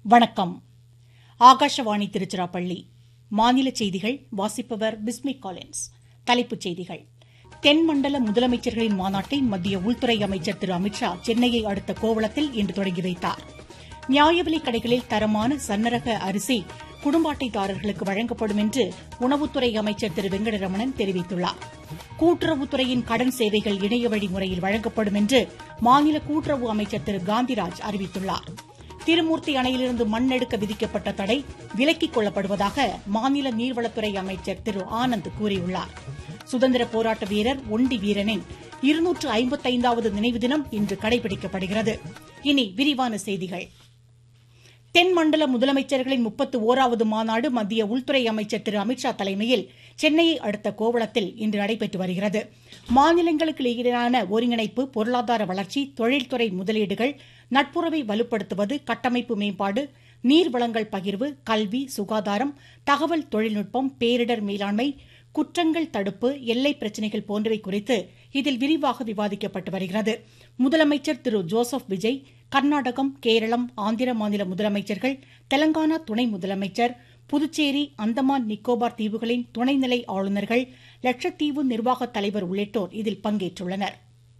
வணக்கம் ஆகாஷவாணி திருச்சிராப்பள்ளி மாநில செய்திகள் வாசிப்பவர் பிஸ்மி காலின்ஸ் தலைப்புச் செய்திகள் தென்மண்டல முதலமைச்சர்களின் மாநாட்டை மத்திய உள்துறை அமைச்சர் திரு அமித்ஷா சென்னையை அடுத்த கோவளத்தில் இன்று தொடங்கி வைத்தார் நியாய விலைக் கடைகளில் தரமான சன்னரக அரிசி குடும்ப அட்டைதாரர்களுக்கு வழங்கப்படும் என்று உணவுத்துறை அமைச்சர் திரு வெங்கடரமணன் தெரிவித்துள்ளார் கூட்டுறவுத்துறையின் கடன் சேவைகள் இணைய வழி முறையில் வழங்கப்படும் என்று மாநில கூட்டுறவு அமைச்சர் திரு காந்திராஜ் அறிவித்துள்ளார் திருமூர்த்தி அணையிலிருந்து மண் எடுக்க விதிக்கப்பட்ட தடை விலக்கிக் கொள்ளப்படுவதாக மாநில நீர்வளத்துறை அமைச்சர் திரு ஆனந்த் கூறியுள்ளார் சுதந்திர போராட்ட வீரர் ஒண்டி வீரனின் இருநூற்று ஐம்பத்தைந்தாவது நினைவு தினம் இன்று கடைபிடிக்கப்படுகிறது இனி விரிவான செய்திகள் தென்மண்டல முதலமைச்சர்களின் முப்பத்து ஓராவது மாநாடு மத்திய உள்துறை அமைச்சர் திரு அமித்ஷா தலைமையில் சென்னையை அடுத்த கோவளத்தில் இன்று நடைபெற்று வருகிறது மாநிலங்களுக்கு இடையிலான ஒருங்கிணைப்பு பொருளாதார வளர்ச்சி தொழில்துறை முதலீடுகள் நட்புறவை வலுப்படுத்துவது கட்டமைப்பு மேம்பாடு நீர்வளங்கள் பகிர்வு கல்வி சுகாதாரம் தகவல் தொழில்நுட்பம் பேரிடர் மேலாண்மை குற்றங்கள் தடுப்பு எல்லை பிரச்சினைகள் போன்றவை குறித்து இதில் விரிவாக விவாதிக்கப்பட்டு வருகிறது முதலமைச்சர் திரு ஜோசப் விஜய் கர்நாடகம் கேரளம் ஆந்திர மாநில முதலமைச்சர்கள் தெலங்கானா துணை முதலமைச்சர் புதுச்சேரி அந்தமான் நிக்கோபார் தீவுகளின் துணைநிலை ஆளுநர்கள் லட்சத்தீவு நிர்வாகத் தலைவர் உள்ளிட்டோர் இதில் பங்கேற்றுள்ளனா்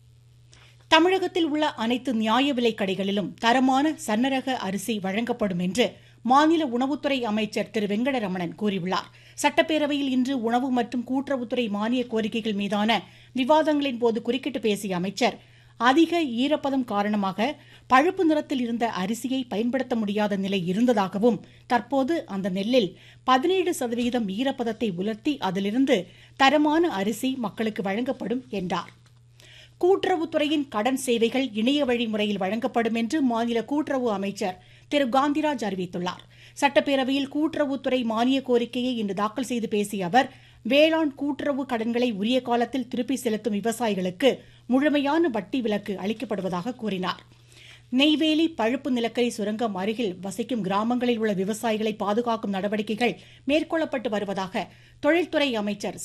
தமிழகத்தில் உள்ள அனைத்து நியாய விலைக் கடைகளிலும் தரமான சன்னரக அரிசி வழங்கப்படும் என்று மாநில உணவுத்துறை அமைச்சர் திரு வெங்கடரமணன் கூறியுள்ளார் சட்டப்பேரவையில் இன்று உணவு மற்றும் கூட்டுறவுத்துறை மானிய கோரிக்கைகள் மீதான விவாதங்களின் போது குறுக்கிட்டு பேசிய அமைச்சர் அதிக ஈரப்பதம் காரணமாக பழுப்பு நிறத்தில் இருந்த அரிசியை பயன்படுத்த முடியாத நிலை இருந்ததாகவும் தற்போது அந்த நெல்லில் பதினேழு சதவீதம் ஈரப்பதத்தை உலர்த்தி அதிலிருந்து தரமான அரிசி மக்களுக்கு வழங்கப்படும் என்றார் கூட்டுறவுத்துறையின் கடன் சேவைகள் இணைய வழி முறையில் வழங்கப்படும் என்று மாநில கூட்டுறவு அமைச்சர் திரு காந்திராஜ் அறிவித்துள்ளார் சட்டப்பேரவையில் கூட்டுறவுத்துறை மானிய கோரிக்கையை இன்று தாக்கல் செய்து பேசிய அவர் வேளாண் கூட்டுறவு கடன்களை உரிய காலத்தில் திருப்பி செலுத்தும் விவசாயிகளுக்கு முழுமையான வட்டி விலக்கு அளிக்கப்படுவதாக கூறினார் நெய்வேலி பழுப்பு நிலக்கரி சுரங்கம் அருகில் வசிக்கும் கிராமங்களில் உள்ள விவசாயிகளை பாதுகாக்கும் நடவடிக்கைகள் மேற்கொள்ளப்பட்டு வருவதாக தொழில்துறை அமைச்சர்